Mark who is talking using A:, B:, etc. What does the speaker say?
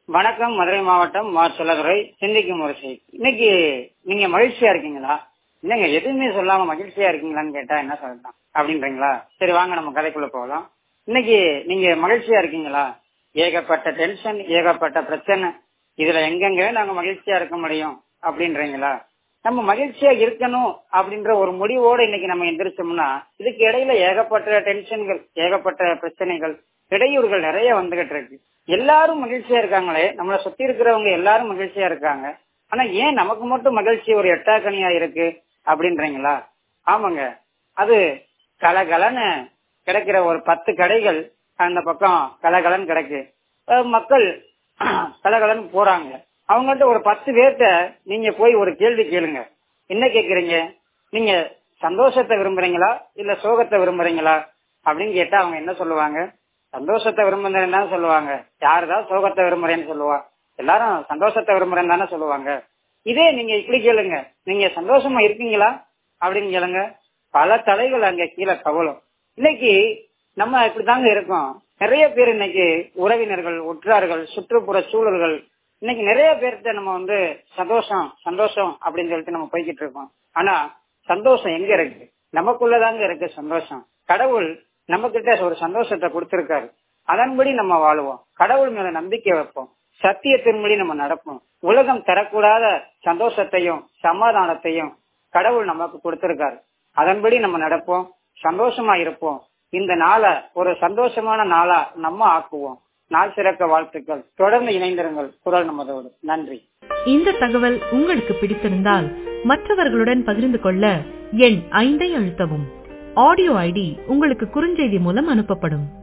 A: வணக்கம் மதுரை மாவட்டம் மா சொல்லதுரை சிந்திக்கும் ஒரு செய்தி இன்னைக்கு நீங்க மகிழ்ச்சியா இருக்கீங்களா என்னங்க எதுவுமே சொல்லாம மகிழ்ச்சியா இருக்கீங்களான்னு கேட்டா என்ன சொல்லலாம் அப்படின்றீங்களா சரி வாங்க நம்ம கதைக்குள்ள போகலாம் இன்னைக்கு நீங்க மகிழ்ச்சியா இருக்கீங்களா ஏகப்பட்ட டென்ஷன் ஏகப்பட்ட பிரச்சனை இதுல எங்கெங்க நாங்க மகிழ்ச்சியா இருக்க முடியும் அப்படின்றீங்களா நம்ம மகிழ்ச்சியா இருக்கணும் அப்படின்ற ஒரு முடிவோட இன்னைக்கு நம்ம எந்திரிச்சோம்னா இதுக்கு இடையில ஏகப்பட்ட டென்ஷன்கள் ஏகப்பட்ட பிரச்சனைகள் இடையூறுகள் நிறைய வந்துகிட்டு இருக்கு எல்லாரும் மகிழ்ச்சியா இருக்காங்களே நம்மளை சுத்தி இருக்கிறவங்க எல்லாரும் மகிழ்ச்சியா இருக்காங்க ஆனா ஏன் நமக்கு மட்டும் மகிழ்ச்சி ஒரு எட்டாக்கனியா இருக்கு அப்படின்றீங்களா ஆமாங்க அது கலகலன்னு கிடைக்கிற ஒரு பத்து கடைகள் அந்த பக்கம் கலகலன்னு கிடைக்கு அஹ் மக்கள் கலகலன்னு போறாங்க அவங்கள்ட்ட ஒரு பத்து பேர்த்த நீங்க போய் ஒரு கேள்வி கேளுங்க என்ன கேக்குறீங்க நீங்க சந்தோஷத்தை விரும்புறீங்களா இல்ல சோகத்தை விரும்புறீங்களா அப்படின்னு கேட்டா அவங்க என்ன சொல்லுவாங்க சந்தோஷத்தை விரும்புறேன்னு தான் சொல்லுவாங்க யாருதான் சோகத்தை விரும்புறேன்னு சொல்லுவா எல்லாரும் சந்தோஷத்தை விரும்புறேன்னு தானே சொல்லுவாங்க இதே நீங்க இப்படி கேளுங்க நீங்க சந்தோஷமா இருக்கீங்களா அப்படின்னு கேளுங்க பல தலைகள் அங்க கீழே கவலும் இன்னைக்கு நம்ம இப்படிதாங்க இருக்கோம் நிறைய பேர் இன்னைக்கு உறவினர்கள் உற்றார்கள் சுற்றுப்புற சூழல்கள் இன்னைக்கு நிறைய பேர்கிட்ட நம்ம வந்து சந்தோஷம் சந்தோஷம் அப்படின்னு சொல்லிட்டு நம்ம போய்கிட்டு இருக்கோம் ஆனா சந்தோஷம் எங்க இருக்கு நமக்குள்ளதாங்க இருக்கு சந்தோஷம் கடவுள் நம்ம கிட்ட ஒரு சந்தோஷத்தை கொடுத்திருக்காரு அதன்படி நம்ம வாழுவோம் கடவுள் மேல நம்பிக்கை வைப்போம் சத்தியத்தின்படி நம்ம நடப்போம் உலகம் தரக்கூடாத சந்தோஷத்தையும் சமாதானத்தையும் கடவுள் நமக்கு கொடுத்திருக்காரு அதன்படி நம்ம நடப்போம் சந்தோஷமா இருப்போம் இந்த நாளை ஒரு சந்தோஷமான நாளா நம்ம ஆக்குவோம் நாள் சிறக்க வாழ்த்துக்கள் தொடர்ந்து இணைந்திருங்கள் குரல் நமதோடு நன்றி
B: இந்த தகவல் உங்களுக்கு பிடித்திருந்தால் மற்றவர்களுடன் பகிர்ந்து கொள்ள எண் ஐந்தை அழுத்தவும் ஆடியோ ஐடி உங்களுக்கு குறுஞ்செய்தி மூலம் அனுப்பப்படும்